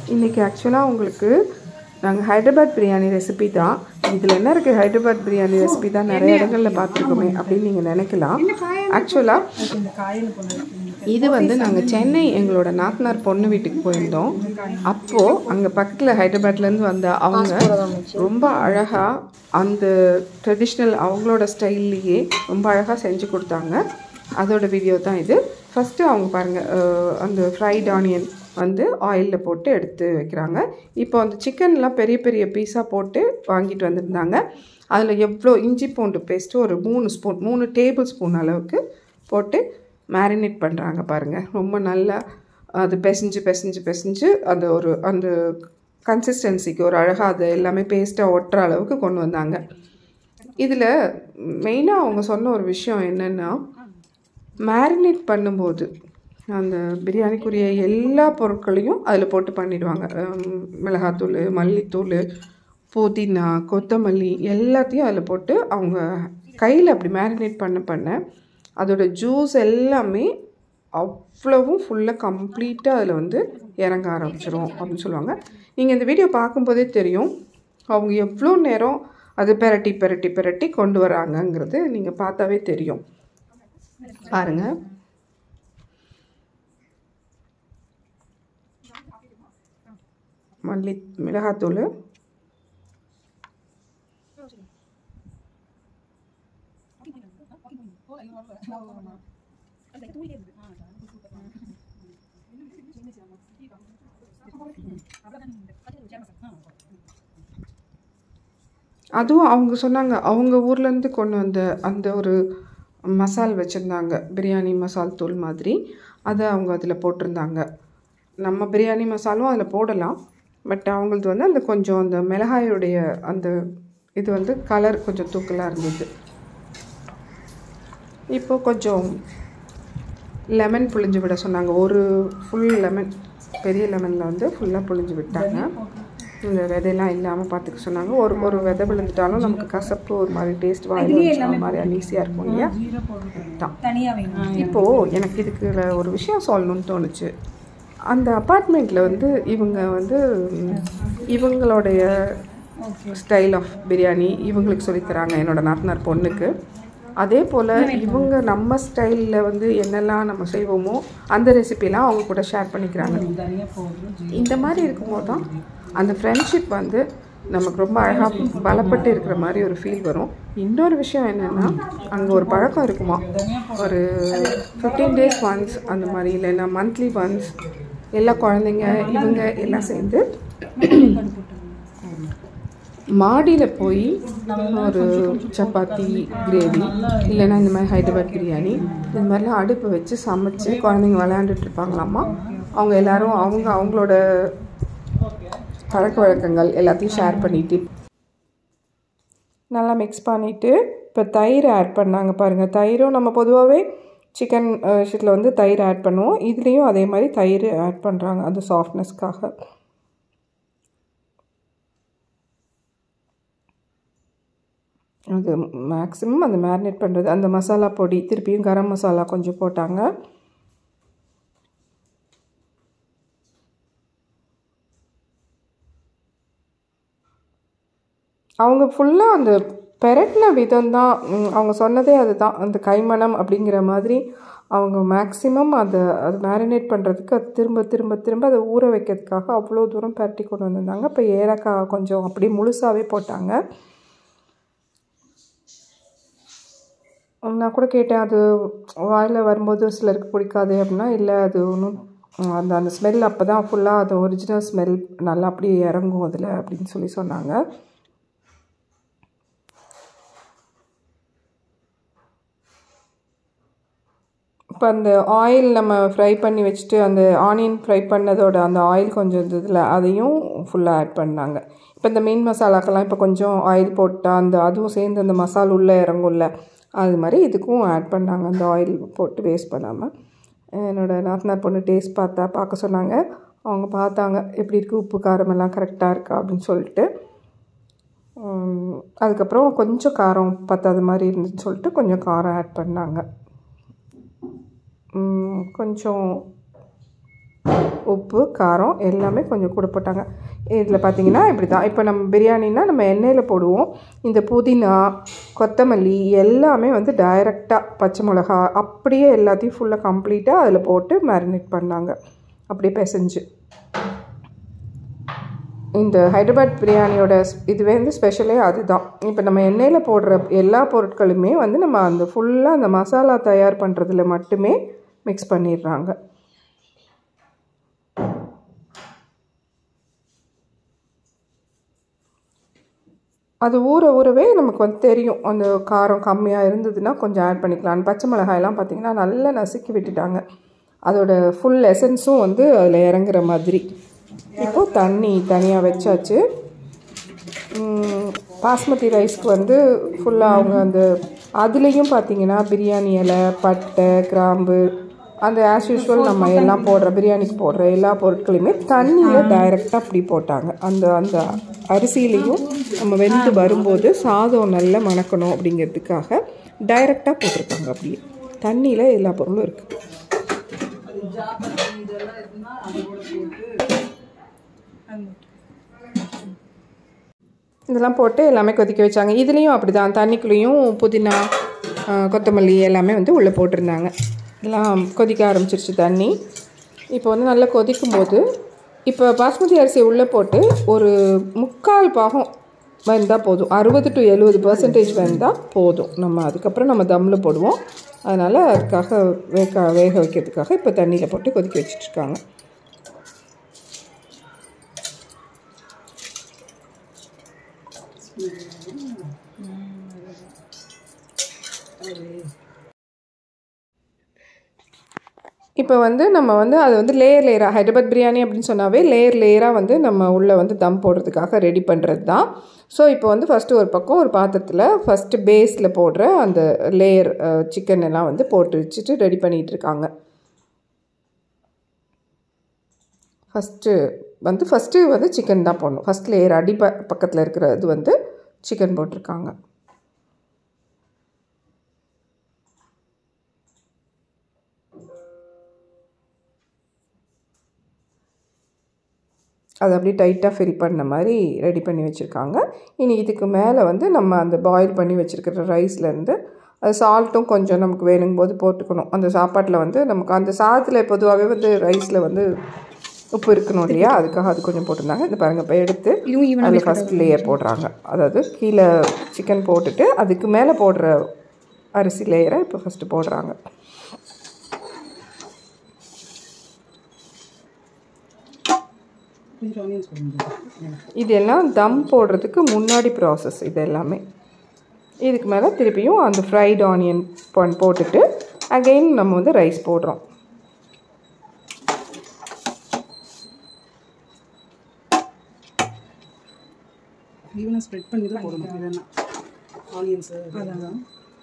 இன்றைக்கி ஆக்சுவலாக உங்களுக்கு நாங்கள் ஹைதராபாத் பிரியாணி ரெசிபி தான் இதில் என்ன இருக்குது ஹைதராபாத் பிரியாணி ரெசிபி தான் நிறைய இடங்களில் பார்த்துருக்கோமே அப்படின்னு நீங்கள் நினைக்கலாம் ஆக்சுவலாக இந்த காயின்னு பொண்ணு இது வந்து நாங்கள் சென்னை எங்களோட நாத்தனார் பொண்ணு வீட்டுக்கு போயிருந்தோம் அப்போது அங்கே பக்கத்தில் ஹைதராபாத்லேருந்து வந்த அவங்க ரொம்ப அழகாக அந்த ட்ரெடிஷ்னல் அவங்களோட ஸ்டைல்லையே ரொம்ப அழகாக செஞ்சு கொடுத்தாங்க அதோட வீடியோ தான் இது ஃபஸ்ட்டு அவங்க பாருங்கள் அந்த ஃப்ரைட் ஆனியன் வந்து ஆயிலில் போட்டு எடுத்து வைக்கிறாங்க இப்போ அந்த சிக்கன்லாம் பெரிய பெரிய பீஸாக போட்டு வாங்கிட்டு வந்திருந்தாங்க அதில் எவ்வளோ இஞ்சி பூண்டு பேஸ்ட்டு ஒரு மூணு ஸ்பூன் மூணு டேபிள் ஸ்பூன் அளவுக்கு போட்டு மேரினேட் பண்ணுறாங்க பாருங்கள் ரொம்ப நல்லா அது பிசைஞ்சு பிசைஞ்சு பிசைஞ்சு அந்த ஒரு அந்த கன்சிஸ்டன்சிக்கு ஒரு அழகாக அது எல்லாமே பேஸ்ட்டாக ஒட்டுற அளவுக்கு கொண்டு வந்தாங்க இதில் மெயினாக அவங்க சொன்ன ஒரு விஷயம் என்னென்னா மேரினேட் பண்ணும்போது அந்த பிரியாணிக்குரிய எல்லா பொருட்களையும் அதில் போட்டு பண்ணிடுவாங்க ஹம், மிளகாத்தூள் மல்லித்தூள் புதினா கொத்தமல்லி எல்லாத்தையும் அதில் போட்டு அவங்க கையில் அப்படி மேரினேட் பண்ண பண்ண அதோட ஜூஸ் எல்லாமே அவ்வளவும் ஃபுல்லாக கம்ப்ளீட்டாக அதில் வந்து இறங்க ஆரம்பிச்சிரும் அப்படின்னு சொல்லுவாங்க நீங்கள் இந்த வீடியோ பார்க்கும்போதே தெரியும் அவங்க எவ்வளோ நேரம் அது பெரட்டி பெரட்டி பெரட்டி கொண்டு வராங்கங்கிறது நீங்கள் பார்த்தாவே தெரியும் பாருங்கள் மல்லி மிளகாத்தூள் அதுவும் அவங்க சொன்னாங்க அவங்க ஊர்லேருந்து கொண்டு வந்த அந்த ஒரு மசால் வச்சுருந்தாங்க பிரியாணி மசால் தூள் மாதிரி அதை அவங்க அதில் போட்டிருந்தாங்க நம்ம பிரியாணி மசாலும் அதில் போடலாம் பட் அவங்களது வந்து அந்த கொஞ்சம் அந்த மிளகாயுடைய அந்த இது வந்து கலர் கொஞ்சம் தூக்கலாக இருந்தது இப்போ கொஞ்சம் லெமன் புழிஞ்சு விட சொன்னாங்க ஒரு ஃபுல் லெமன் பெரிய லெமனில் வந்து ஃபுல்லாக புழிஞ்சு விட்டாங்க இந்த விதையெல்லாம் இல்லாமல் பார்த்துக்க சொன்னாங்க ஒரு ஒரு விதை விழுந்துட்டாலும் நமக்கு கசப்பு ஒரு மாதிரி டேஸ்ட் வாயில் வச்சுக்கிற மாதிரி அனீசியாக இருக்கும் இல்லையா ஜீரோ போட்டு தான் தனியாக வேணும் இப்போது எனக்கு இதுக்கு ஒரு விஷயம் சொல்லணும்னு தோணுச்சு அந்த அப்பார்ட்மெண்ட்டில் வந்து இவங்க வந்து ம், இவங்களுடைய ஸ்டைல் ஆஃப் பிரியாணி இவங்களுக்கு சொல்லித் தராங்க என்னோட நாத்தனார் பொண்ணுக்கு அதே போல் இவங்க நம்ம ஸ்டைலில் வந்து என்னெல்லாம் நம்ம செய்வோமோ அந்த ரெசிபிலாம் அவங்க கூட ஷேர் பண்ணிக்கிறாங்க தனியாக போடுறோம் இந்த மாதிரி இருக்கும்போது தான் அந்த ஃப்ரெண்ட்ஷிப் வந்து நமக்கு ரொம்ப அழகாக பலப்பட்டு இருக்கிற மாதிரி ஒரு ஃபீல் வரும் இன்னொரு விஷயம் என்னென்னா அங்கே ஒரு பழக்கம் இருக்குமா ஒரு ஃபிஃப்டீன் டேஸ் ஒன்ஸ் அந்த மாதிரி இல்லைன்னா மந்த்லி ஒன்ஸ் எல்லா குழந்தைங்க இவங்க எல்லாம் சேர்ந்து மாடியில் போய் ஒரு சப்பாத்தி கிரேவி இல்லைன்னா இந்த மாதிரி ஹைதராபாத் பிரியாணி இந்த மாதிரிலாம் அடுப்பு வச்சு சமைச்சு குழந்தைங்க விளையாண்டுட்டு இருப்பாங்களாமா அவங்க எல்லாரும் அவங்க அவங்களோட பழக்க வழக்கங்கள் எல்லாத்தையும் ஷேர் பண்ணிட்டு நல்லா மிக்ஸ் பண்ணிவிட்டு இப்போ தயிர் ஆட் பண்ணாங்க பாருங்கள் தயிரும் நம்ம பொதுவாகவே சிக்கன் விஷயத்தில் வந்து தயிர் ஆட் பண்ணுவோம் இதுலேயும் அதே மாதிரி தயிர் ஆட் பண்ணுறாங்க அந்த சாஃப்ட்னஸ்க்காக அது மேக்ஸிமம் அந்த மேரினேட் பண்ணுறது அந்த மசாலா பொடி திருப்பியும் கரம் மசாலா கொஞ்சம் போட்டாங்க அவங்க ஃபுல்லாக அந்த பெரட்டின விதம் தான் அவங்க சொன்னதே அதுதான் அந்த கைமணம் அப்படிங்கிற மாதிரி அவங்க மேக்ஸிமம் அதை அது மேரினேட் பண்ணுறதுக்கு அது திரும்ப திரும்ப திரும்ப அதை ஊற வைக்கிறதுக்காக அவ்வளோ தூரம் பெரட்டி கொண்டு வந்திருந்தாங்க இப்போ ஏலக்காய் கொஞ்சம் அப்படியே முழுசாகவே போட்டாங்க நான் கூட கேட்டேன் அது வாயில் வரும்போது சிலருக்கு பிடிக்காது அப்படின்னா இல்லை அது ஒன்றும் அந்த அந்த ஸ்மெல் அப்போ தான் ஃபுல்லாக அது ஒரிஜினல் ஸ்மெல் நல்லா அப்படியே இறங்கும் அதில் அப்படின்னு சொல்லி சொன்னாங்க இப்போ அந்த ஆயில் நம்ம ஃப்ரை பண்ணி வச்சுட்டு அந்த ஆனியன் ஃப்ரை பண்ணதோட அந்த ஆயில் கொஞ்சம் இருந்ததில் அதையும் ஃபுல்லாக ஆட் பண்ணாங்க இப்போ இந்த மீன் மசாலாக்கெல்லாம் இப்போ கொஞ்சம் ஆயில் போட்டால் அந்த அதுவும் சேர்ந்து அந்த மசால் உள்ளே இறங்கும்ல அது மாதிரி இதுக்கும் ஆட் பண்ணாங்க அந்த ஆயில் போட்டு வேஸ்ட் பண்ணாமல் என்னோடய நாத்தனார் பொண்ணு டேஸ்ட் பார்த்தா பார்க்க சொன்னாங்க அவங்க பார்த்தாங்க எப்படி இருக்குது உப்பு காரம் எல்லாம் கரெக்டாக இருக்கா அப்படின்னு சொல்லிட்டு உம், அதுக்கப்புறம் கொஞ்சம் காரம் பத்தாத மாதிரி இருந்துச்சுன்னு சொல்லிட்டு கொஞ்சம் காரம் ஆட் பண்ணாங்க உம், கொஞ்சம் உப்பு காரம் எல்லாமே கொஞ்சம் கூட போட்டாங்க இதில் பார்த்தீங்கன்னா இப்படி தான் இப்போ நம்ம பிரியாணினா நம்ம எண்ணெயில் போடுவோம் இந்த புதினா கொத்தமல்லி எல்லாமே வந்து டைரெக்டாக பச்சை மிளகா அப்படியே எல்லாத்தையும் ஃபுல்லாக கம்ப்ளீட்டாக அதில் போட்டு மேரினேட் பண்ணாங்க அப்படியே பிசைஞ்சு இந்த ஹைதராபாத் பிரியாணியோட ஸ்- இதுவே வந்து ஸ்பெஷலே அதுதான் இப்போ நம்ம எண்ணெயில் போடுற எல்லா பொருட்களுமே வந்து நம்ம அந்த ஃபுல்லாக அந்த மசாலா தயார் பண்ணுறதுல மட்டுமே மிக்ஸ் பண்ணிடுறாங்க அது ஊற ஊறவே நமக்கு வந்து தெரியும் அந்த காரம் கம்மியாக இருந்ததுன்னா கொஞ்சம் ஆட் பண்ணிக்கலாம் பச்சை மிளகாயெல்லாம் பார்த்திங்கன்னா நல்லா நசுக்கி விட்டுட்டாங்க அதோட ஃபுல் எசன்ஸும் வந்து அதில் இறங்குற மாதிரி இப்போது தண்ணி தனியாக வச்சாச்சு ம், பாஸ்மதி ரைஸ்க்கு வந்து ஃபுல்லாக அவங்க அந்த அதுலேயும் பார்த்தீங்கன்னா பிரியாணி இலை பட்டை கிராம்பு அந்த ஆஸ் யூஷுவல் நம்ம எல்லாம் போடுற பிரியாணிக்கு போடுற எல்லா பொருட்களையுமே தண்ணியில் டைரெக்டாக அப்படி போட்டாங்க அந்த அந்த அரிசியிலையும் நம்ம வெந்து வரும்போது சாதம் நல்லா மணக்கணும் அப்படிங்கிறதுக்காக டைரெக்டாக போட்டிருக்காங்க அப்படியே தண்ணியில் எல்லா பொருளும் இருக்குது ஜாபர் இதெல்லாம் இருந்தால் அது கூட போட்டு அந்த இதெல்லாம் போட்டு எல்லாமே கொதிக்க வச்சாங்க இதுலேயும் அப்படி தான் தண்ணிக்குள்ளேயும் புதினா ஆ, கொத்தமல்லி எல்லாமே வந்து உள்ளே போட்டிருந்தாங்க எல்லாம் கொதிக்க ஆரம்பிச்சிருச்சு தண்ணி இப்போ வந்து நல்லா கொதிக்கும் போது இப்போ பாஸ்மதி அரிசியை உள்ளே போட்டு ஒரு முக்கால் பாகம் வெந்தால் போதும் அறுபது டு எழுபது பர்சன்டேஜ் வெந்தால் போதும் நம்ம அதுக்கப்புறம் நம்ம தம்மில் போடுவோம் அதனால் அதுக்காக வேக வேக வைக்கிறதுக்காக இப்போ தண்ணியில் போட்டு கொதிக்க வச்சிட்ருக்காங்க இப்போ வந்து நம்ம வந்து அது வந்து லேயர் லேயராக ஹைதராபாத் பிரியாணி அப்படின்னு சொன்னாவே லேயர் லேயராக வந்து நம்ம உள்ளே வந்து தம் போடுறதுக்காக ரெடி பண்ணுறது தான் ஸோ இப்போ வந்து ஃபஸ்ட்டு ஒரு பக்கம் ஒரு பாத்திரத்தில் ஃபஸ்ட்டு பேஸில் போடுற அந்த லேயர் சிக்கன் எல்லாம் வந்து போட்டு வச்சுட்டு ரெடி பண்ணிகிட்டு இருக்காங்க ஃபஸ்ட்டு வந்து ஃபஸ்ட்டு வந்து சிக்கன் தான் போடணும் ஃபஸ்ட் லேயர் அடி ப பக்கத்தில் இருக்கிற இது வந்து சிக்கன் போட்டிருக்காங்க அதை அப்படியே டைட்டாக ஃபில் பண்ண மாதிரி ரெடி பண்ணி வச்சுருக்காங்க இனி இதுக்கு மேலே வந்து நம்ம அந்த பாயில் பண்ணி வச்சுருக்கிற ரைஸ்லேருந்து அது சால்ட்டும் கொஞ்சம் நமக்கு வேணுங்கும் போது போட்டுக்கணும் அந்த சாப்பாட்டில் வந்து நமக்கு அந்த சாதத்தில் பொதுவாகவே வந்து ரைஸில் வந்து உப்பு இருக்கணும் இல்லையா அதுக்காக அது கொஞ்சம் போட்டிருந்தாங்க இந்த பாருங்கள் இப்போ எடுத்து அதில் ஃபஸ்ட் லேயர் போடுறாங்க அதாவது கீழே சிக்கன் போட்டுட்டு அதுக்கு மேலே போடுற அரிசி லேயரை இப்போ ஃபஸ்ட்டு போடுறாங்க கொஞ்சம் ஆனியன்ஸ் போடுங்க இதெல்லாம் தம் போடுறதுக்கு முன்னாடி ப்ராசஸ் இது எல்லாமே இதுக்கு மேலே திருப்பியும் அந்த ஃப்ரைட் ஆனியன் பண் போட்டுட்டு அகெயின் நம்ம வந்து ரைஸ் போடுறோம் ஈவனாக ஸ்ப்ரெட் பண்ணி தான் போடணும் இதெல்லாம் ஆனியன்ஸு அதான்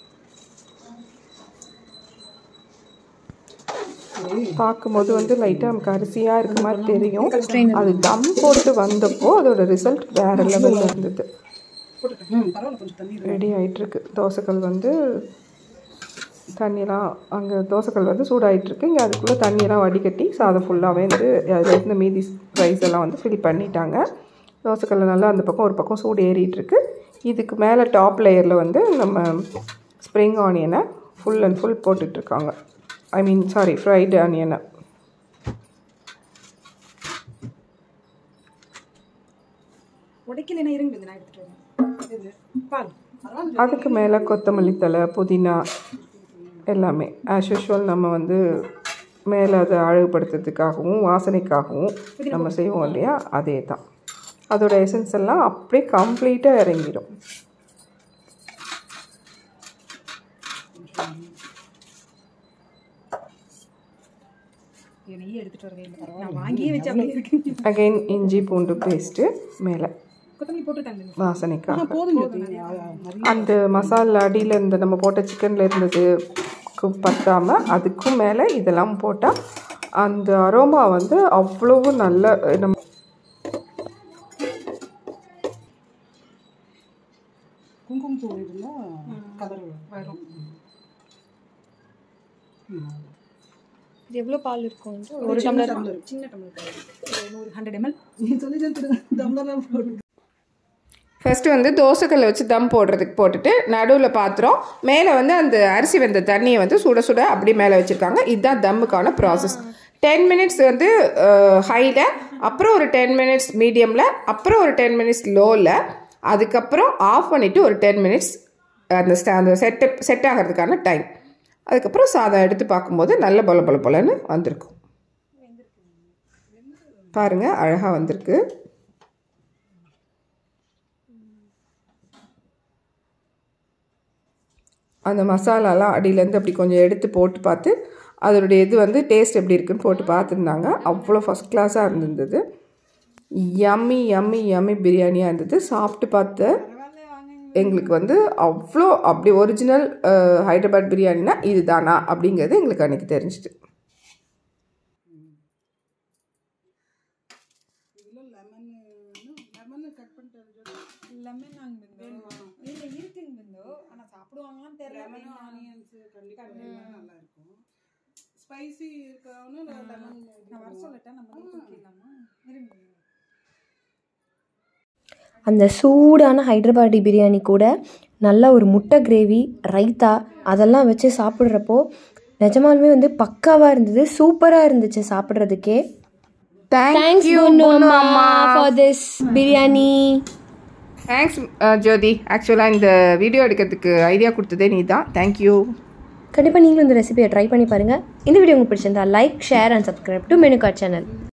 பார்க்கும்போது வந்து லைட்டாக நமக்கு அரிசியாக இருக்க மாதிரி தெரியும் அது தம் போட்டு வந்தப்போ அதோட ரிசல்ட் வேறு லெவலில் இருந்தது போட்டுட்டேன் ம் பரவாயில்ல கொஞ்சம் தண்ணி இருக்கு. ரெடி ஆகிட்டுருக்கு தோசைக்கல் வந்து தண்ணியெல்லாம் அங்கே தோசைக்கல் வந்து சூடாயிட்டிருக்கு இங்கே அதுக்குள்ளே தண்ணியெல்லாம் வடிகட்டி சாதம் ஃபுல்லாகவே வந்து அதில் இருந்த மீதி ரைஸ் எல்லாம் வந்து ஃபில் பண்ணிட்டாங்க தோசைக்கல்ல நல்லா அந்த பக்கம் ஒரு பக்கம் சூடு ஏறிட்டு இருக்கு இதுக்கு மேலே டாப் லேயரில் வந்து நம்ம ஸ்ப்ரிங் ஆனியனை ஃபுல் அண்ட் ஃபுல் போட்டுட்ருக்காங்க ஐ மீன் சாரி ஃப்ரைடு ஆனியனை உடைக்கலைன்னா இருங்க நான் எடுத்துட்டு வரேன் இது பால் பரவாயில்ல அதுக்கு மேலே கொத்தமல்லி தழை புதினா எல்லாமே ஆஸ் யூஷுவல் நம்ம வந்து மேலே அதை அழகுபடுத்துறதுக்காகவும் வாசனைக்காகவும் நம்ம செய்வோம் இல்லையா அதே தான் அதோட எசன்ஸ் எல்லாம் அப்படியே கம்ப்ளீட்டாக இறங்கிடும் நெய்யை எடுத்துட்டு வரவே இல்லை நான் வாங்கியே வச்சு அப்படியே இருக்கு அகைன் இஞ்சி பூண்டு பேஸ்ட்டு மேலே கொத்தமல்லி போட்டுருக்காங்க வாசனைக்காக போதும் ஜோதி நிறைய அந்த மசாலா அடியில் இந்த நம்ம போட்ட சிக்கனில் இருந்தது பத்தாமல் அதுக்கும் மேலே இதெல்லாம் போட்டால் அந்த அரோமா வந்து அவ்வளவு நல்ல நம்ம குங்குமப்பூ இருந்தால் கலர் வரும் ம். இது எவ்வளோ பால் இருக்கும் ஒரு டம்ளர் சின்ன டம்ளர் ஒரு நூறு ஹண்ட்ரட் எம்எல் நீ சொல்லி தான் தம்லாம் போட்டு ஃபஸ்ட்டு வந்து தோசைக்கல்லை வச்சு தம் போடுறதுக்கு போட்டுட்டு நடுவில் பாத்திரம் மேலே வந்து அந்த அரிசி வெந்த தண்ணியை வந்து சுட சுட அப்படி மேலே வச்சுருக்காங்க இதுதான் தம்முக்கான ப்ராசஸ் டென் மினிட்ஸ் வந்து ஹையில் அப்புறம் ஒரு டென் மினிட்ஸ் மீடியமில் அப்புறம் ஒரு டென் மினிட்ஸ் லோவில் அதுக்கப்புறம் ஆஃப் பண்ணிவிட்டு ஒரு டென் மினிட்ஸ் அந்த ஸ்ட- அந்த செட்டு செட் ஆகிறதுக்கான டைம் அதுக்கப்புறம் சாதம் எடுத்து பார்க்கும்போது நல்ல பொல பொல பொலன்னு வந்திருக்கும் பாருங்கள் அழகாக வந்திருக்கு அந்த மசாலாலாம் அடியிலேருந்து அப்படி கொஞ்சம் எடுத்து போட்டு பார்த்து அதனுடைய இது வந்து டேஸ்ட் எப்படி இருக்குன்னு போட்டு பார்த்துருந்தாங்க அவ்வளோ ஃபஸ்ட் கிளாஸாக இருந்திருந்தது யம்மி யம்மி யம்மி பிரியாணியாக இருந்தது சாப்பிட்டு பார்த்து எங்களுக்கு வந்து அவ்வளோ அப்படி ஒரிஜினல் ஹைதராபாத் பிரியாணினா இதுதானா அப்படிங்கிறது எங்களுக்கு அன்றைக்கி தெரிஞ்சுது லெமன் நாங்க இருந்தோம் இல்ல இருக்குங்க இருந்தோம் ஆனா சாப்பிடுவாங்களான்னு தெரியல ஆனியன்ஸ் கண்டிப்பாக நல்லா இருக்கும் ஸ்பைசி இருக்கவனு லெமன் நான் வர சொல்லட்டா நம்ம வந்து தூக்கிடலாமா இருங்க அந்த சூடான ஹைதராபாடி பிரியாணி கூட நல்ல ஒரு முட்டை கிரேவி ரைத்தா அதெல்லாம் வச்சு சாப்பிட்றப்போ நிஜமாலுமே வந்து பக்காவாக இருந்தது சூப்பராக இருந்துச்சு சாப்பிட்றதுக்கே thanks for this biryani thanks Jyothi ஆக்சுவலாக இந்த வீடியோ எடுக்கிறதுக்கு ஐடியா கொடுத்ததே நீ தான் தேங்க்யூ கண்டிப்பாக நீங்களும் இந்த ரெசிபியை ட்ரை பண்ணி பாருங்கள் இந்த வீடியோ உங்களுக்கு பிடிச்சிருந்தா like share and subscribe to menu card channel